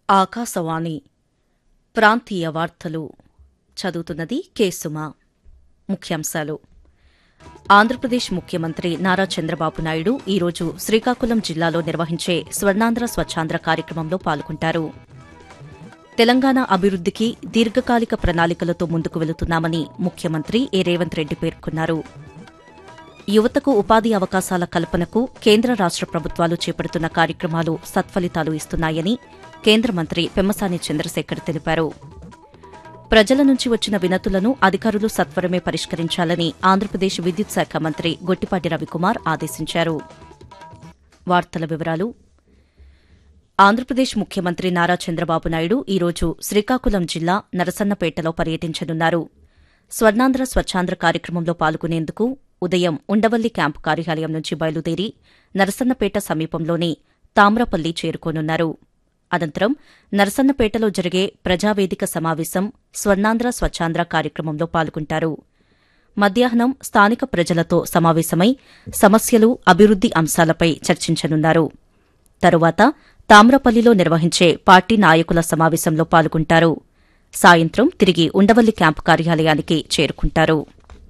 ఆకాశవాణి ప్రాంతీయ వార్తలు చదువుతున్నది కేసుమ ముఖ్యాంశాలు ఆంధ్రప్రదేశ్ ముఖ్యమంత్రి నారా చంద్రబాబు నాయుడు ఈరోజు శ్రీకాకుళం జిల్లాలో నిర్వహించే స్వర్ణాంధ్ర స్వచ్ఛాంధ్ర కార్యక్రమంలో పాల్గొంటారు తెలంగాణ అభివృద్దికి దీర్ఘకాలిక ప్రణాళికలతో ముందుకు వెళుతున్నామని ముఖ్యమంత్రి ఏ రేవంత్ రెడ్డి పేర్కొన్నారు యువతకు ఉపాధి అవకాశాల కల్పనకు కేంద్ర రాష్ట ప్రభుత్వాలు చేపడుతున్న కార్యక్రమాలు సత్ఫలితాలు ఇస్తున్నాయని కేంద్ర మంత్రి పెమ్మసాని చంద్రశేఖర్ తెలిపారు ప్రజల నుంచి వచ్చిన వినతులను అధికారులు సత్వరమే పరిష్కరించాలని ఆంధ్రప్రదేశ్ విద్యుత్ శాఖ మంత్రి గొట్టిపాటి రవికుమార్ ఆదేశించారు వార్తల వివరాలు ఆంధ్రప్రదేశ్ ముఖ్యమంత్రి నారా చంద్రబాబు నాయుడు ఈరోజు శ్రీకాకుళం జిల్లా నరసన్నపేటలో పర్యటించనున్నారు స్వర్ణాంధ్ర స్వచ్ఛాంధ్ర కార్యక్రమంలో పాల్గొనేందుకు ఉదయం ఉండవల్లి క్యాంపు కార్యాలయం నుంచి బయలుదేరి నరసన్నపేట సమీపంలోని తామ్రపల్లి చేరుకోనున్నారు అనంతరం నరసన్నపేటలో జరిగే ప్రజావేదిక సమావేశం స్వర్ణాంధ్ర స్వచ్ఛాంధ్ర కార్యక్రమంలో పాల్గొంటారు మధ్యాహ్నం స్థానిక ప్రజలతో సమావేశమై సమస్యలు అభివృద్ది అంశాలపై చర్చించనున్నారు తరువాత తామ్రపల్లిలో నిర్వహించే పార్టీ నాయకుల సమావేశంలో పాల్గొంటారు సాయంత్రం తిరిగి ఉండవల్లి క్యాంపు కార్యాలయానికి చేరుకుంటారు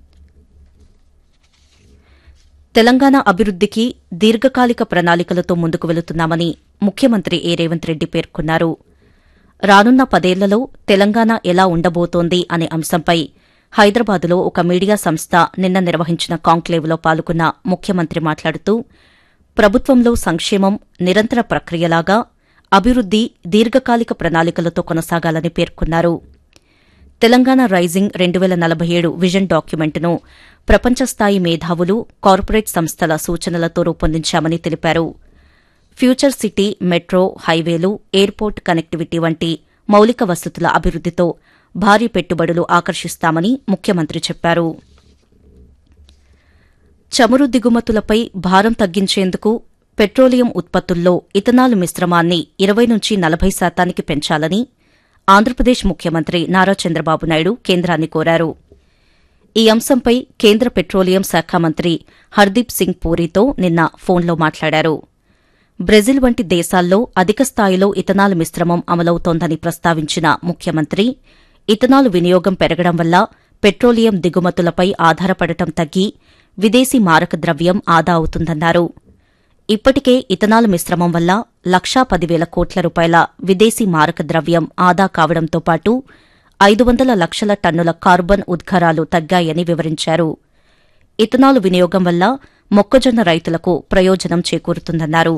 తెలంగాణ అభివృద్దికి దీర్ఘకాలిక ప్రణాళికలతో ముందుకు వెళుతున్నామని ముఖ్యమంత్రి ఏ రేవంత్ రెడ్డి పేర్కొన్నారు రానున్న పదేళ్లలో తెలంగాణ ఎలా ఉండబోతోంది అనే అంశంపై హైదరాబాదులో ఒక మీడియా సంస్థ నిన్న నిర్వహించిన కాంక్లేవ్లో పాల్గొన్న ముఖ్యమంత్రి మాట్లాడుతూ ప్రభుత్వంలో సంక్షేమం నిరంతర ప్రక్రియలాగా అభివృద్ది దీర్ఘకాలిక ప్రణాళికలతో కొనసాగాలని పేర్కొన్నారు తెలంగాణ రైజింగ్ రెండు వేల నలభై ఏడు విజన్ డాక్యుమెంట్ను ప్రపంచస్థాయి మేధావులు కార్పొరేట్ సంస్థల సూచనలతో రూపొందించామని తెలిపారు ఫ్యూచర్ సిటీ మెట్రో హైవేలు ఎయిర్పోర్ట్ కనెక్టివిటీ వంటి మౌలిక వసతుల అభివృద్దితో భారీ పెట్టుబడులు ఆకర్షిస్తామని ముఖ్యమంత్రి చెప్పారు చమురు దిగుమతులపై భారం తగ్గించేందుకు పెట్రోలియం ఉత్పత్తుల్లో ఇథనాల్ మిశ్రమాన్ని ఇరవై నుంచి నలభై శాతానికి పెంచాలని ఆంధ్రప్రదేశ్ ముఖ్యమంత్రి నారా చంద్రబాబు నాయుడు కేంద్రాన్ని కోరారు ఈ అంశంపై కేంద్ర పెట్రోలియం శాఖ మంత్రి హర్దీప్ సింగ్ పూరితో నిన్న ఫోన్లో మాట్లాడారు బ్రెజిల్ వంటి దేశాల్లో అధిక స్థాయిలో ఇథనాల్ మిశ్రమం అమలవుతోందని ప్రస్తావించిన ముఖ్యమంత్రి ఇథనాల్ వినియోగం పెరగడం వల్ల పెట్రోలియం దిగుమతులపై ఆధారపడటం తగ్గి విదేశీ మారక ద్రవ్యం ఆదా అవుతుందన్నారు ఇప్పటికే ఇథనాల్ మిశ్రమం వల్ల లక్షా పదివేల కోట్ల రూపాయల విదేశీ మారక ద్రవ్యం ఆదా కావడంతో పాటు ఐదు వందల లక్షల టన్నుల కార్బన్ ఉద్గారాలు తగ్గాయని వివరించారు ఇథనాల్ వినియోగం వల్ల మొక్కజొన్న రైతులకు ప్రయోజనం చేకూరుతుందన్నారు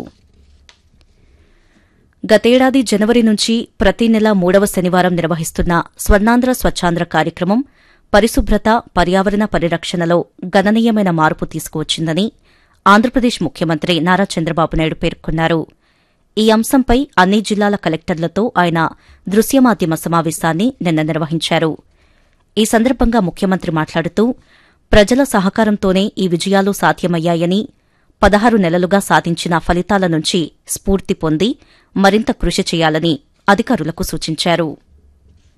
గతేడాది జనవరి నుంచి ప్రతి నెల మూడవ శనివారం నిర్వహిస్తున్న స్వర్ణాంధ్ర స్వచ్ఛాంధ్ర కార్యక్రమం పరిశుభ్రత పర్యావరణ పరిరక్షణలో గణనీయమైన మార్పు తీసుకువచ్చిందని ఆంధ్రప్రదేశ్ ముఖ్యమంత్రి నారా చంద్రబాబు నాయుడు పేర్కొన్నారు ఈ అంశంపై అన్ని జిల్లాల కలెక్టర్లతో ఆయన దృశ్యమాధ్యమ సమావేశాన్ని నిన్న నిర్వహించారు ఈ సందర్భంగా ముఖ్యమంత్రి మాట్లాడుతూ ప్రజల సహకారంతోనే ఈ విజయాలు సాధ్యమయ్యాయని పదహారు నెలలుగా సాధించిన ఫలితాల నుంచి స్ఫూర్తి పొంది మరింత కృషి చేయాలని అధికారులకు సూచించారు